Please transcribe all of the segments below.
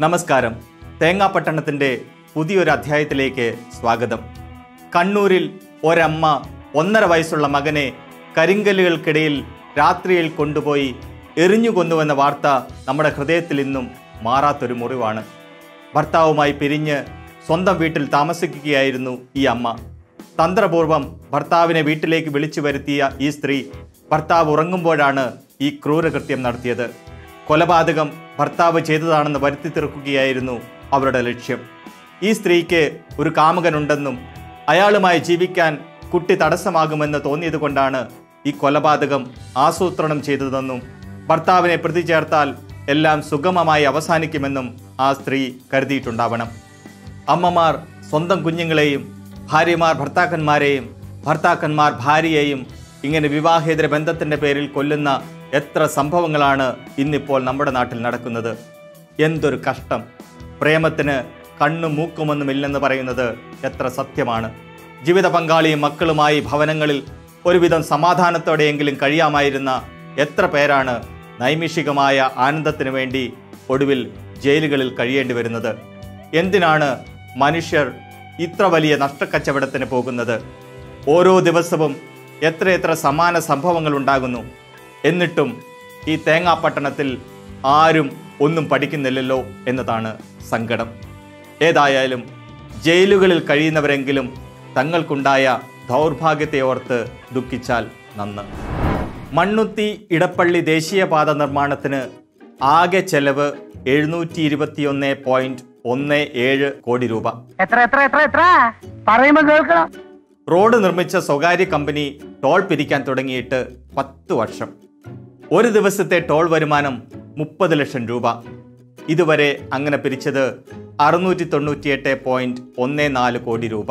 നമസ്കാരം തേങ്ങാപ്പട്ടണത്തിൻ്റെ പുതിയൊരു അധ്യായത്തിലേക്ക് സ്വാഗതം കണ്ണൂരിൽ ഒരമ്മ ഒന്നര വയസ്സുള്ള മകനെ കരിങ്കല്ലുകൾക്കിടയിൽ രാത്രിയിൽ കൊണ്ടുപോയി എറിഞ്ഞു കൊന്നുവെന്ന വാർത്ത നമ്മുടെ ഹൃദയത്തിൽ ഇന്നും മാറാത്തൊരു മുറിവാണ് ഭർത്താവുമായി പിരിഞ്ഞ് സ്വന്തം വീട്ടിൽ താമസിക്കുകയായിരുന്നു ഈ അമ്മ തന്ത്രപൂർവം ഭർത്താവിനെ വീട്ടിലേക്ക് വിളിച്ചു വരുത്തിയ ഈ സ്ത്രീ ഭർത്താവ് ഉറങ്ങുമ്പോഴാണ് ഈ ക്രൂരകൃത്യം നടത്തിയത് കൊലപാതകം ഭർത്താവ് ചെയ്തതാണെന്ന് വരുത്തി തീർക്കുകയായിരുന്നു അവരുടെ ലക്ഷ്യം ഈ സ്ത്രീക്ക് ഒരു കാമുകനുണ്ടെന്നും അയാളുമായി ജീവിക്കാൻ കുട്ടി തടസ്സമാകുമെന്ന് തോന്നിയത് കൊണ്ടാണ് ഈ കൊലപാതകം ആസൂത്രണം ചെയ്തതെന്നും ഭർത്താവിനെ പ്രതി ചേർത്താൽ എല്ലാം സുഗമമായി അവസാനിക്കുമെന്നും ആ സ്ത്രീ കരുതിയിട്ടുണ്ടാവണം അമ്മമാർ സ്വന്തം കുഞ്ഞുങ്ങളെയും ഭാര്യമാർ ഭർത്താക്കന്മാരെയും ഭർത്താക്കന്മാർ ഭാര്യയെയും ഇങ്ങനെ വിവാഹേതര ബന്ധത്തിൻ്റെ പേരിൽ കൊല്ലുന്ന എത്ര സംഭവങ്ങളാണ് ഇന്നിപ്പോൾ നമ്മുടെ നാട്ടിൽ നടക്കുന്നത് എന്തൊരു കഷ്ടം പ്രേമത്തിന് കണ്ണും മൂക്കുമൊന്നുമില്ലെന്ന് പറയുന്നത് എത്ര സത്യമാണ് ജീവിത പങ്കാളിയും മക്കളുമായി ഭവനങ്ങളിൽ ഒരുവിധം സമാധാനത്തോടെയെങ്കിലും കഴിയാമായിരുന്ന എത്ര പേരാണ് നൈമിഷികമായ ആനന്ദത്തിനു വേണ്ടി ഒടുവിൽ ജയിലുകളിൽ കഴിയേണ്ടി വരുന്നത് എന്തിനാണ് മനുഷ്യർ ഇത്ര വലിയ നഷ്ടക്കച്ചവടത്തിന് പോകുന്നത് ഓരോ ദിവസവും എത്രയെത്ര സമാന സംഭവങ്ങൾ ഉണ്ടാകുന്നു എന്നിട്ടും ഈ തേങ്ങാപ്പട്ടണത്തിൽ ആരും ഒന്നും പഠിക്കുന്നില്ലല്ലോ എന്നതാണ് സങ്കടം ഏതായാലും ജയിലുകളിൽ കഴിയുന്നവരെങ്കിലും തങ്ങൾക്കുണ്ടായ ദൗർഭാഗ്യത്തെ ഓർത്ത് ദുഃഖിച്ചാൽ നന്ന് മണ്ണുത്തി ഇടപ്പള്ളി ദേശീയപാത നിർമ്മാണത്തിന് ആകെ ചെലവ് എഴുന്നൂറ്റി ഇരുപത്തിയൊന്ന് പോയിന്റ് ഒന്ന് ഏഴ് കോടി രൂപ എത്ര എത്ര എത്ര എത്ര പറയുമ്പോ കേൾക്കണം റോഡ് നിർമ്മിച്ച സ്വകാര്യ കമ്പനി ടോൾ പിരിക്കാൻ തുടങ്ങിയിട്ട് പത്ത് വർഷം ഒരു ദിവസത്തെ ടോൾ വരുമാനം മുപ്പത് ലക്ഷം രൂപ ഇതുവരെ അങ്ങനെ പിരിച്ചത് അറുന്നൂറ്റി തൊണ്ണൂറ്റിയെട്ട് പോയിന്റ് ഒന്ന് നാല് കോടി രൂപ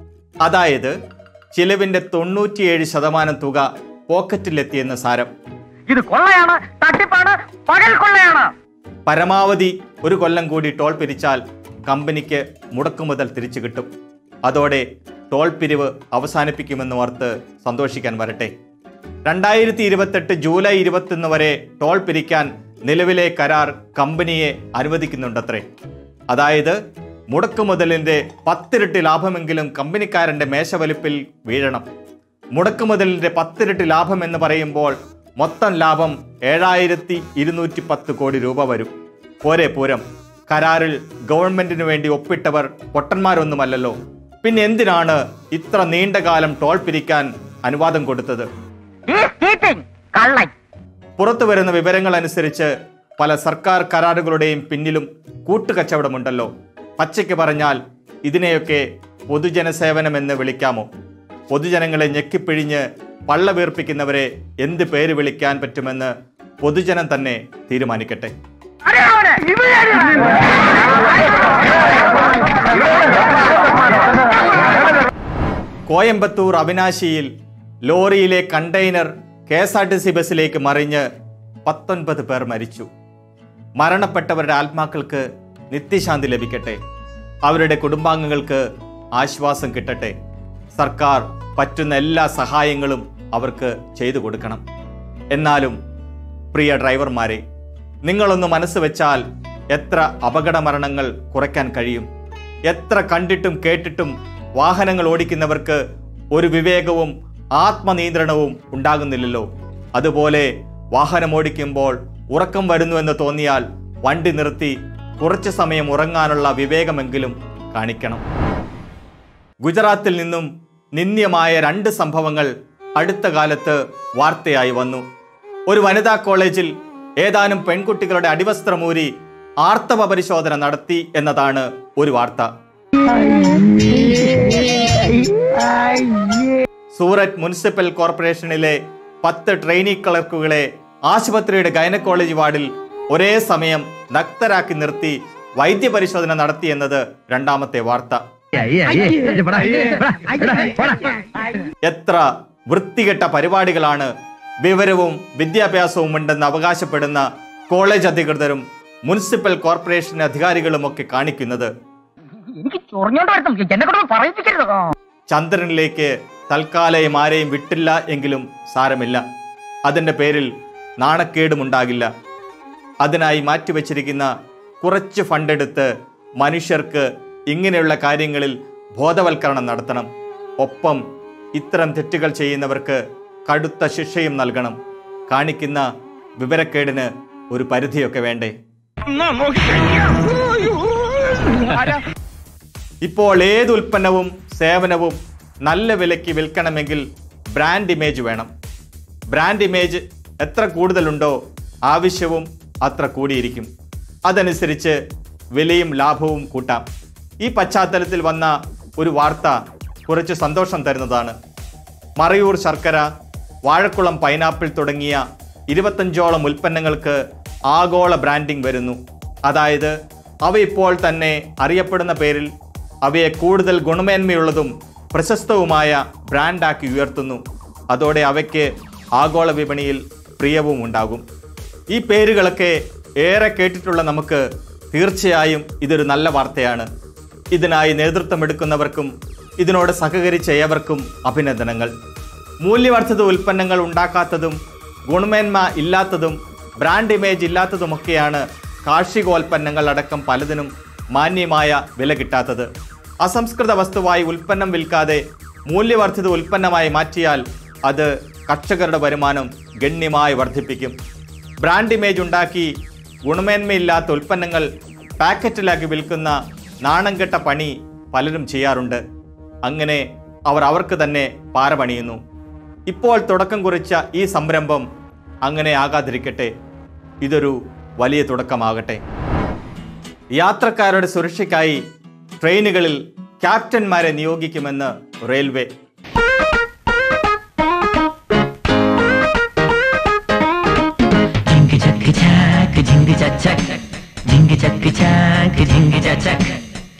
അതായത് ചിലവിൻ്റെ തൊണ്ണൂറ്റിയേഴ് ശതമാനം തുക പോക്കറ്റിലെത്തിയെന്ന് സാരം ഇത് കൊള്ളയാണ് തട്ടിപ്പാണ് പകൽ കൊള്ളയാണ് പരമാവധി ഒരു കൊല്ലം കൂടി ടോൾ പിരിച്ചാൽ കമ്പനിക്ക് മുടക്കുമുതൽ തിരിച്ചു കിട്ടും അതോടെ ടോൾ പിരിവ് അവസാനിപ്പിക്കുമെന്ന് ഓർത്ത് സന്തോഷിക്കാൻ വരട്ടെ രണ്ടായിരത്തി ഇരുപത്തെട്ട് ജൂലൈ ഇരുപത്തൊന്ന് വരെ ടോൾ പിരിക്കാൻ നിലവിലെ കരാർ കമ്പനിയെ അനുവദിക്കുന്നുണ്ടത്രേ അതായത് മുടക്കുമുതലിന്റെ പത്തിരട്ടി ലാഭമെങ്കിലും കമ്പനിക്കാരന്റെ മേശവലിപ്പിൽ വീഴണം മുടക്കുമുതലിന്റെ പത്തിരട്ടി ലാഭം എന്ന് പറയുമ്പോൾ മൊത്തം ലാഭം ഏഴായിരത്തി ഇരുന്നൂറ്റി പത്ത് കോടി രൂപ വരും പോരെ പൂരം കരാറിൽ ഗവൺമെന്റിനു വേണ്ടി ഒപ്പിട്ടവർ പൊട്ടന്മാരൊന്നുമല്ലല്ലോ പിന്നെ എന്തിനാണ് ഇത്ര നീണ്ടകാലം ടോൾ പിരിക്കാൻ അനുവാദം കൊടുത്തത് കള്ളൻ പുറത്തു വരുന്ന വിവരങ്ങൾ അനുസരിച്ച് പല സർക്കാർ കരാറുകളുടെയും പിന്നിലും കൂട്ടുകച്ചവടമുണ്ടല്ലോ പച്ചയ്ക്ക് പറഞ്ഞാൽ ഇതിനെയൊക്കെ പൊതുജനസേവനമെന്ന് വിളിക്കാമോ പൊതുജനങ്ങളെ ഞെക്കിപ്പിഴിഞ്ഞ് പള്ള വീർപ്പിക്കുന്നവരെ എന്ത് പേര് വിളിക്കാൻ പറ്റുമെന്ന് പൊതുജനം തന്നെ തീരുമാനിക്കട്ടെ കോയമ്പത്തൂർ അവിനാശിയിൽ ലോറിയിലെ container K S R T C ബസ്സിലേക്ക് മറിഞ്ഞ് പത്തൊൻപത് പേർ മരിച്ചു മരണപ്പെട്ടവരുടെ ആത്മാക്കൾക്ക് നിത്യശാന്തി ലഭിക്കട്ടെ അവരുടെ കുടുംബാംഗങ്ങൾക്ക് ആശ്വാസം കിട്ടട്ടെ സർക്കാർ പറ്റുന്ന എല്ലാ സഹായങ്ങളും അവർക്ക് ചെയ്തു കൊടുക്കണം എന്നാലും പ്രിയ ഡ്രൈവർമാരെ നിങ്ങളൊന്ന് മനസ്സ് വെച്ചാൽ എത്ര അപകട മരണങ്ങൾ കുറയ്ക്കാൻ കഴിയും എത്ര കണ്ടിട്ടും കേട്ടിട്ടും വാഹനങ്ങൾ ഓടിക്കുന്നവർക്ക് ഒരു വിവേകവും ആത്മനിയന്ത്രണവും ഉണ്ടാകുന്നില്ലല്ലോ അതുപോലെ വാഹനം ഓടിക്കുമ്പോൾ ഉറക്കം വരുന്നു എന്ന് തോന്നിയാൽ വണ്ടി നിർത്തി കുറച്ചു സമയം ഉറങ്ങാനുള്ള വിവേകമെങ്കിലും കാണിക്കണം ഗുജറാത്തിൽ നിന്നും നിന്ദ്യമായ രണ്ട് സംഭവങ്ങൾ അടുത്ത കാലത്ത് വാർത്തയായി വന്നു ഒരു വനിതാ കോളേജിൽ ഏതാനും പെൺകുട്ടികളുടെ അടിവസ്ത്രമൂരി ആർത്തവ പരിശോധന നടത്തി എന്നതാണ് ഒരു വാർത്ത സൂററ്റ് മുനിസിപ്പൽ കോർപ്പറേഷനിലെ പത്ത് ട്രെയിനി ക്ലർക്കുകളെ ആശുപത്രിയുടെ ഗൈനക്കോളജി വാർഡിൽ ഒരേ സമയം നഗ്നരാക്കി നിർത്തി വൈദ്യപരിശോധന നടത്തി എന്നത് രണ്ടാമത്തെ വാർത്ത എത്ര വൃത്തികെട്ട പരിപാടികളാണ് വിവരവും വിദ്യാഭ്യാസവും ഉണ്ടെന്ന് അവകാശപ്പെടുന്ന കോളേജ് അധികൃതരും മുനിസിപ്പൽ കോർപ്പറേഷൻ അധികാരികളുമൊക്കെ കാണിക്കുന്നത് എനിക്ക് ചൊറിഞ്ഞോണ്ട് വരണം എന്നെ കൊണ്ട് പറയിപ്പിക്കരുത് ചന്ദ്രനിലേക്ക് തൽക്കാലം ആരെയും വിട്ടില്ല എങ്കിലും സാരമില്ല അതിൻ്റെ പേരിൽ നാണക്കേടുമുണ്ടാകില്ല അതിനായി മാറ്റിവെച്ചിരിക്കുന്ന കുറച്ച് ഫണ്ടെടുത്ത് മനുഷ്യർക്ക് ഇങ്ങനെയുള്ള കാര്യങ്ങളിൽ ബോധവൽക്കരണം നടത്തണം ഒപ്പം ഇത്തരം തെറ്റുകൾ ചെയ്യുന്നവർക്ക് കടുത്ത ശിക്ഷയും നൽകണം കാണിക്കുന്ന വിവരക്കേടിന് ഒരു പരിധിയൊക്കെ വേണ്ടേ ഇപ്പോൾ ഏത് ഉൽപ്പന്നവും സേവനവും നല്ല വിലയ്ക്ക് വിൽക്കണമെങ്കിൽ ബ്രാൻഡ് ഇമേജ് വേണം ബ്രാൻഡ് ഇമേജ് എത്ര കൂടുതലുണ്ടോ ആവശ്യവും അത്ര കൂടിയിരിക്കും അതനുസരിച്ച് വിലയും ലാഭവും കൂട്ടാം ഈ പശ്ചാത്തലത്തിൽ വന്ന ഒരു വാർത്ത കുറച്ച് സന്തോഷം തരുന്നതാണ് മറയൂർ ശർക്കര വാഴക്കുളം പൈനാപ്പിൾ തുടങ്ങിയ ഇരുപത്തഞ്ചോളം ഉൽപ്പന്നങ്ങൾക്ക് ആഗോള ബ്രാൻഡിംഗ് വരുന്നു അതായത് അവ ഇപ്പോൾ തന്നെ അറിയപ്പെടുന്ന പേരിൽ അവയെ കൂടുതൽ ഗുണമേന്മയുള്ളതും പ്രശസ്തവുമായ ബ്രാൻഡാക്കി ഉയർത്തുന്നു അതോടെ അവയ്ക്ക് ആഗോള വിപണിയിൽ പ്രിയവും ഉണ്ടാകും ഈ പേരുകളൊക്കെ ഏറെ കേട്ടിട്ടുള്ള നമുക്ക് തീർച്ചയായും ഇതൊരു നല്ല വാർത്തയാണ് ഇതിനായി നേതൃത്വമെടുക്കുന്നവർക്കും ഇതിനോട് സഹകരിച്ച ഏവർക്കും അഭിനന്ദനങ്ങൾ മൂല്യവർദ്ധിത ഉൽപ്പന്നങ്ങൾ ഉണ്ടാക്കാത്തതും ഗുണമേന്മ ഇല്ലാത്തതും ബ്രാൻഡ് ഇമേജ് ഇല്ലാത്തതുമൊക്കെയാണ് കാർഷികോൽപ്പന്നങ്ങൾ അടക്കം പലതിനും മാന്യമായ വില കിട്ടാത്തത് അസംസ്കൃത വസ്തുവായി ഉൽപ്പന്നം വിൽക്കാതെ മൂല്യവർദ്ധിത ഉൽപ്പന്നമായി മാറ്റിയാൽ അത് കർഷകരുടെ വരുമാനം ഗണ്യമായി വർദ്ധിപ്പിക്കും ബ്രാൻഡ് ഇമേജ് ഉണ്ടാക്കി ഗുണമേന്മയില്ലാത്ത ഉൽപ്പന്നങ്ങൾ പാക്കറ്റിലാക്കി വിൽക്കുന്ന നാണം കെട്ട പണി പലരും ചെയ്യാറുണ്ട് അങ്ങനെ അവർ അവർക്ക് തന്നെ പാര പണിയുന്നു ഇപ്പോൾ തുടക്കം കുറിച്ച ഈ സംരംഭം അങ്ങനെ ആകാതിരിക്കട്ടെ ഇതൊരു വലിയ തുടക്കമാകട്ടെ യാത്രക്കാരുടെ സുരക്ഷയ്ക്കായി ട്രെയിനുകളിൽ ക്യാപ്റ്റന്മാരെ നിയോഗിക്കുമെന്ന് റെയിൽവേ ജിങ്ക് ചക്ക് ചാക്ക് ജിങ്ക് ചച്ചക്ക് ജിങ്ക് ചക്ക് ചാക്ക് ജിങ്ക് ചച്ചക്ക്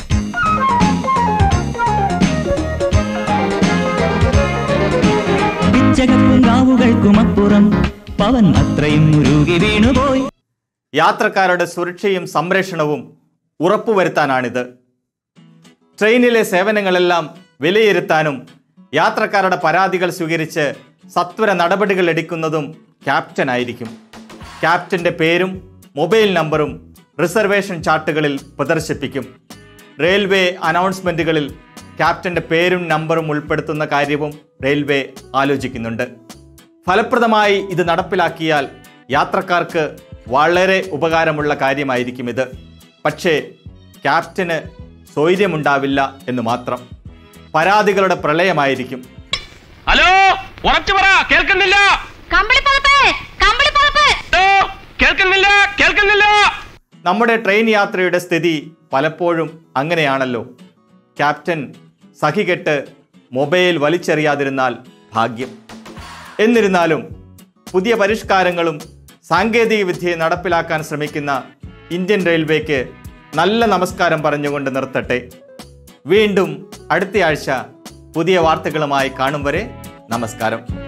പിച്ചകപ്പുങ്കാവുകൾക്കുമപ്പുറം പവൻ അത്രയും ഉരുകി വീണുപോയി യാത്രക്കാരുടെ സുരക്ഷയും സംരക്ഷണവും ഉറപ്പുവരുത്താനാണിത് ട്രെയിനിലെ സേവനങ്ങളെല്ലാം വിലയിരുത്താനും യാത്രക്കാരുടെ പരാതികൾ സ്വീകരിച്ച് സത്വര നടപടികൾ എടുക്കുന്നതും ക്യാപ്റ്റൻ ആയിരിക്കും ക്യാപ്റ്റന്റെ പേരും മൊബൈൽ നമ്പറും റിസർവേഷൻ ചാർട്ടുകളിൽ പ്രദർശിപ്പിക്കും റെയിൽവേ അനൗൺസ്മെന്റുകളിൽ ക്യാപ്റ്റന്റെ പേരും നമ്പറും ഉൾപ്പെടുത്തുന്ന കാര്യവും റെയിൽവേ ആലോചിക്കുന്നുണ്ട് ഫലപ്രദമായി ഇത് നടപ്പിലാക്കിയാൽ യാത്രക്കാർക്ക് വളരെ ഉപകാരമുള്ള കാര്യമായിരിക്കും ഇത് പക്ഷേ ക്യാപ്റ്റന് സ്വൈര്യമുണ്ടാവില്ല എന്ന് മാത്രം പരാതികളുടെ പ്രളയമായിരിക്കും ഹലോ ഉറച്ചു പറ കേൾക്കുന്നില്ല കമ്പിളിപ്പുറത്ത് കമ്പിളിപ്പുറത്ത് ഹലോ കേൾക്കുന്നില്ല കേൾക്കുന്നില്ല നമ്മുടെ ട്രെയിൻ യാത്രയുടെ സ്ഥിതി പലപ്പോഴും അങ്ങനെയാണല്ലോ ക്യാപ്റ്റൻ സഹികെട്ട് മൊബൈൽ വലിച്ചെറിയാതിരുന്നാൽ ഭാഗ്യം എന്നിരുന്നാലും പുതിയ പരിഷ്കാരങ്ങളും സാങ്കേതിക വിദ്യയെ നടപ്പിലാക്കാൻ ശ്രമിക്കുന്ന ഇന്ത്യൻ റെയിൽവേക്ക് നല്ല നമസ്കാരം പറഞ്ഞുകൊണ്ട് നിർത്തട്ടെ വീണ്ടും അടുത്തയാഴ്ച പുതിയ വാർത്തകളുമായി കാണും വരെ നമസ്കാരം